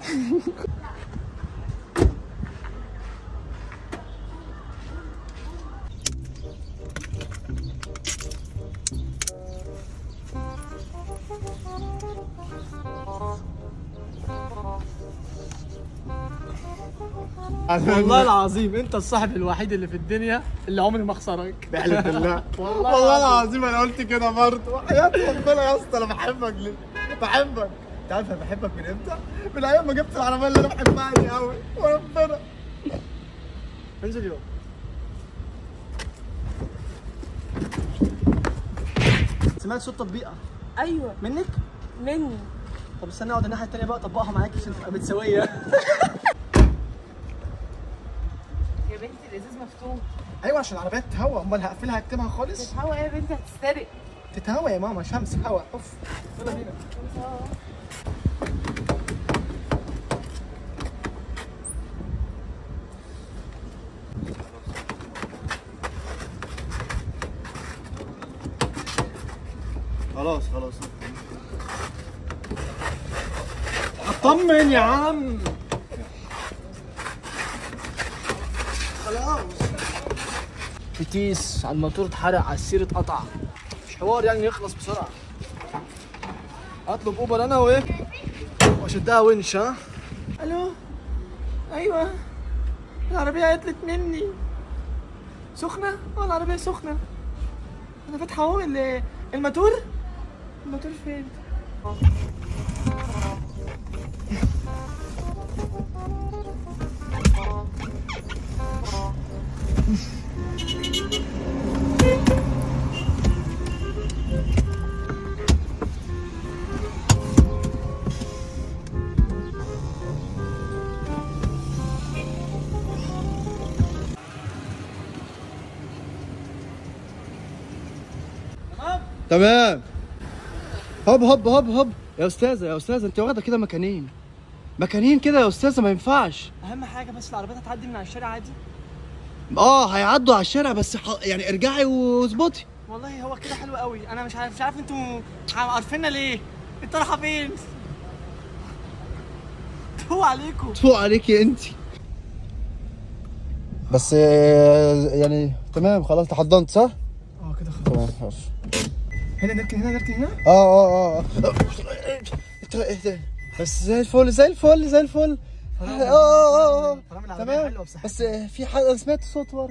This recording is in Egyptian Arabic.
والله العظيم انت الصاحب الوحيد اللي في الدنيا اللي عمري ما اخسرك بحلف بالله والله والله العظيم انا قلت كده برضه وحياة ربنا يا اسطى انا بحبك ليه؟ بحبك انت عارف انا بحبك من امتى؟ من ايام ما جبت العربيه اللي انا بحبها دي قوي وربنا انزل يوم سمعت صوت تطبيقه ايوه منك؟ مني طب استنى اقعد الناحيه التانيه بقى اطبقها معاك عشان تبقى متساويه يا بنتي الازاز مفتوح ايوه عشان العربيه تتهوى امال هقفلها هكتمها خالص تتهوى يا بنتي هتتسرق تتهوى يا ماما شمس هوا اوف يلا بينا خلاص خلاص اطمن يا عم خلاص فتيس على الموتور اتحرق على السير اتقطع مش حوار يعني يخلص بسرعه اطلب اوبر انا وايه واشدها ونش ها الو ايوه العربيه عطلت مني سخنه اه العربيه سخنه انا فاتحه اهو ال- الماتور الماتور فين تمام هوب هوب هوب هوب يا استاذه يا استاذه انت واخده كده مكانين مكانين كده يا استاذه ما ينفعش اهم حاجه بس العربيات هتعدي من على الشارع عادي اه هيعدوا على الشارع بس ح... يعني ارجعي واظبطي والله هو كده حلو قوي انا مش عارف مش عارف انتوا عارفيننا ليه انت رايحه فين هو عليكم فوق عليكي انت بس آه، يعني تمام خلاص تحضنت صح؟ اه كده خلاص تمام خلاص هنا نركن هنا نركن هنا اه اه اه إنت- إيه بس زي الفل زي الفل زي الفل اه اه اه طالما العربية تمام حلوة بصحتها. بس آه، في حد أنا سمعت صوت ورا